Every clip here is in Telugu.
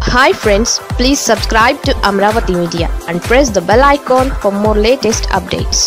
hi friends please subscribe to Amaravati media and press the bell icon for more latest updates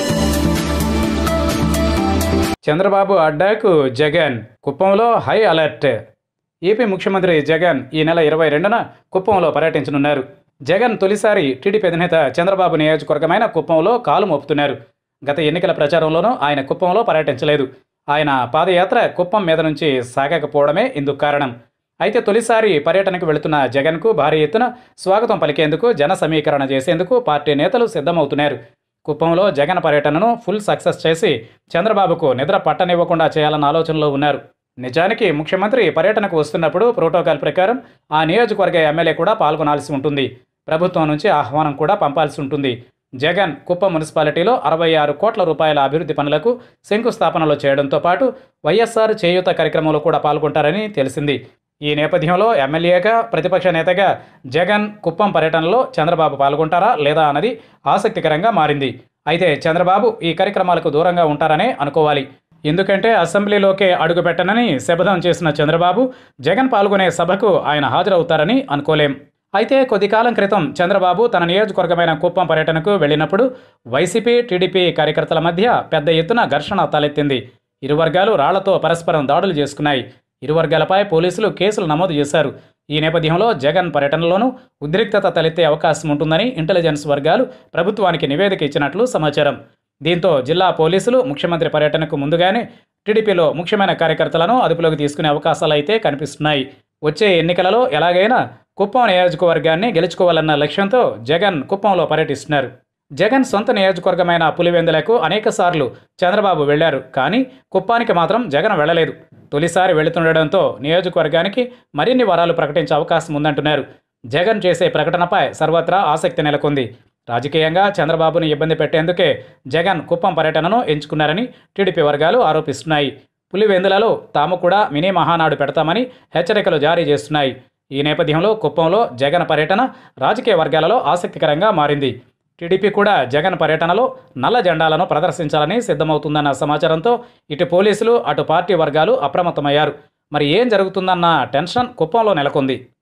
Chandrababu అడ్డాకు జగన్ కుప్పంలో హై అలర్ట్ ఏపీ ముఖ్యమంత్రి జగన్ ఈ నెల ఇరవై రెండున కుప్పంలో పర్యటించనున్నారు జగన్ తొలిసారి టీడీపీ అధినేత చంద్రబాబు నియోజకవర్గమైన కుప్పంలో కాలు మోపుతున్నారు గత ఎన్నికల ప్రచారంలోనూ ఆయన కుప్పంలో పర్యటించలేదు ఆయన పాదయాత్ర కుప్పం మీద నుంచి సాగకపోవడమే ఇందుకు కారణం అయితే తొలిసారి పర్యటనకు వెళుతున్న జగన్కు భారీ ఎత్తున స్వాగతం పలికేందుకు జన సమీకరణ చేసేందుకు పార్టీ నేతలు సిద్ధమవుతున్నారు కుప్పంలో జగన్ పర్యటనను ఫుల్ సక్సెస్ చేసి చంద్రబాబుకు నిద్ర పట్టనివ్వకుండా చేయాలన్న ఆలోచనలో ఉన్నారు నిజానికి ముఖ్యమంత్రి పర్యటనకు వస్తున్నప్పుడు ప్రోటోకాల్ ప్రకారం ఆ నియోజకవర్గ ఎమ్మెల్యే కూడా పాల్గొనాల్సి ఉంటుంది ప్రభుత్వం నుంచి ఆహ్వానం కూడా పంపాల్సి ఉంటుంది జగన్ కుప్పం మున్సిపాలిటీలో అరవై ఆరు కోట్ల రూపాయల అభివృద్ధి పనులకు శంకుస్థాపనలు చేయడంతో పాటు వైఎస్ఆర్ చేయూత కార్యక్రమంలో కూడా పాల్గొంటారని తెలిసింది ఈ నేపథ్యంలో ఎమ్మెల్యేగా ప్రతిపక్ష నేతగా జగన్ కుప్పం పర్యటనలో చంద్రబాబు పాల్గొంటారా లేదా అన్నది ఆసక్తికరంగా మారింది అయితే చంద్రబాబు ఈ కార్యక్రమాలకు దూరంగా ఉంటారనే అనుకోవాలి ఎందుకంటే అసెంబ్లీలోకే అడుగుపెట్టనని శపథం చేసిన చంద్రబాబు జగన్ పాల్గొనే సభకు ఆయన హాజరవుతారని అనుకోలేం అయితే కొద్ది కాలం క్రితం చంద్రబాబు తన నియోజకవర్గమైన కుప్పం పర్యటనకు వెళ్ళినప్పుడు వైసీపీ టీడీపీ కార్యకర్తల మధ్య పెద్ద ఎత్తున ఘర్షణ తలెత్తింది ఇరు వర్గాలు రాళ్లతో పరస్పరం దాడులు చేసుకున్నాయి ఇరు వర్గాలపై పోలీసులు కేసులు నమోదు చేశారు ఈ నేపథ్యంలో జగన్ పర్యటనలోనూ ఉద్రిక్తత తలెత్తే అవకాశం ఉంటుందని ఇంటెలిజెన్స్ వర్గాలు ప్రభుత్వానికి నివేదిక ఇచ్చినట్లు సమాచారం దీంతో జిల్లా పోలీసులు ముఖ్యమంత్రి పర్యటనకు ముందుగానే టీడీపీలో ముఖ్యమైన కార్యకర్తలను అదుపులోకి తీసుకునే అవకాశాలు అయితే కనిపిస్తున్నాయి వచ్చే ఎన్నికలలో ఎలాగైనా కుప్పం నియోజకవర్గాన్ని గెలుచుకోవాలన్న లక్ష్యంతో జగన్ కుప్పంలో పర్యటిస్తున్నారు జగన్ సొంత నియోజకవర్గమైన పులివెందులకు అనేకసార్లు చంద్రబాబు వెళ్లారు కానీ కుప్పానికి మాత్రం జగన్ వెళ్ళలేదు తొలిసారి వెళుతుండడంతో నియోజకవర్గానికి మరిన్ని వరాలు ప్రకటించే అవకాశం ఉందంటున్నారు జగన్ చేసే ప్రకటనపై సర్వత్రా ఆసక్తి నెలకొంది రాజకీయంగా చంద్రబాబును ఇబ్బంది పెట్టేందుకే జగన్ కుప్పం పర్యటనను ఎంచుకున్నారని టీడీపీ వర్గాలు ఆరోపిస్తున్నాయి పులివెందులలో తాము కూడా మినీ మహానాడు పెడతామని హెచ్చరికలు జారీ చేస్తున్నాయి ఈ నేపథ్యంలో కుప్పంలో జగన్ పర్యటన రాజకీయ వర్గాలలో ఆసక్తికరంగా మారింది టీడీపీ కూడా జగన్ పర్యటనలో నల్ల జెండాలను ప్రదర్శించాలని సిద్ధమవుతుందన్న సమాచారంతో ఇటు పోలీసులు అటు పార్టీ వర్గాలు అప్రమత్తమయ్యారు మరి ఏం జరుగుతుందన్న టెన్షన్ కుప్పంలో నెలకొంది